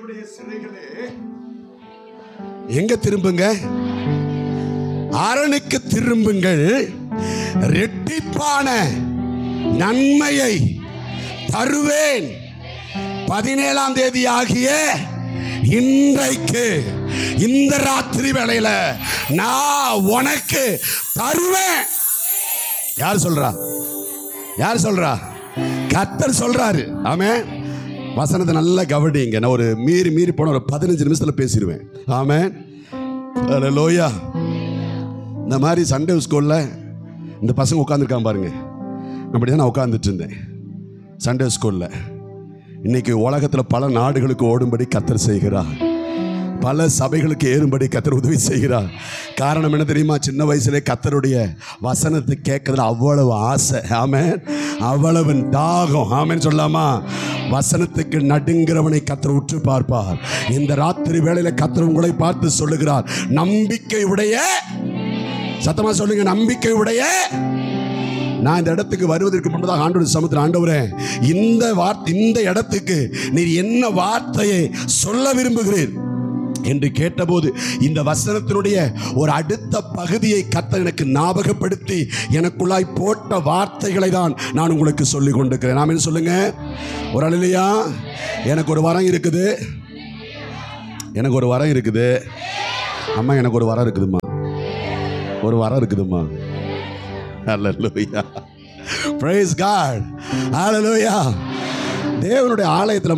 நம்பிக்கையுடைய சிறைகளே எங்க திரும்புங்க அரணுக்கு திரும்புங்கள் ரெட்டிப்பான நன்மையை தருவேன் பதினேழாம் தேதி ஆகிய இன்றைக்கு இந்த ராத்திரி வேளையில நான் உனக்கு தருவேன் யார் சொல்றா யார் சொல்றா கத்தர் சொல்றாரு ஆமே வசனத்தை நல்லா கவனிங்க நான் ஒரு மீறி மீறி போன ஒரு பதினஞ்சு நிமிஷத்துல பேசிடுவேன் ஆமே லோயா இந்த மாதிரி சண்டே ஸ்கூல்ல இந்த பசங்க உட்காந்துருக்காங்க பாருங்க அப்படி தான் நான் உட்காந்துட்டு இருந்தேன் சண்டே ஸ்கூல்ல இன்னைக்கு உலகத்தில் பல நாடுகளுக்கு ஓடும்படி கத்தர் செய்கிறார் பல சபைகளுக்கு ஏறும்படி கத்தர் உதவி செய்கிறார் காரணம் என்ன தெரியுமா சின்ன வயசுலே கத்தருடைய வசனத்தை கேட்கறதுல அவ்வளவு ஆசை ஆமென் அவ்வளவு தாகம் ஆமென் சொல்லாமா வசனத்துக்கு நடுங்கிறவனை கத்தர் உற்று பார்ப்பார் இந்த ராத்திரி வேளையில கத்தர் உங்களை பார்த்து சொல்லுகிறார் நம்பிக்கை உடைய சத்தமா சொல்லுங்க நம்பிக்கை உடைய நான் இந்த இடத்துக்கு வருவதற்கு முன்பதாக ஆண்டோட சமுத்திர ஆண்டவரே இந்த வார்த்தை இந்த இடத்துக்கு நீர் என்ன வார்த்தையை சொல்ல விரும்புகிறீர் என்று கேட்டபோது இந்த வசனத்தினுடைய ஒரு அடுத்த பகுதியை கத்த எனக்கு ஞாபகப்படுத்தி எனக்குள்ளாய் போட்ட வார்த்தைகளை தான் நான் உங்களுக்கு சொல்லி கொண்டிருக்கிறேன் நாம என்ன சொல்லுங்க ஒரு அழிலையா எனக்கு ஒரு வரம் இருக்குது எனக்கு ஒரு வரம் இருக்குது அம்மா எனக்கு ஒரு வரம் இருக்குதும்மா ஒரு வரம் இருக்குதும்மா Hallelujah. Praise God. Hallelujah. தேவனுடைய ஆலயத்தில்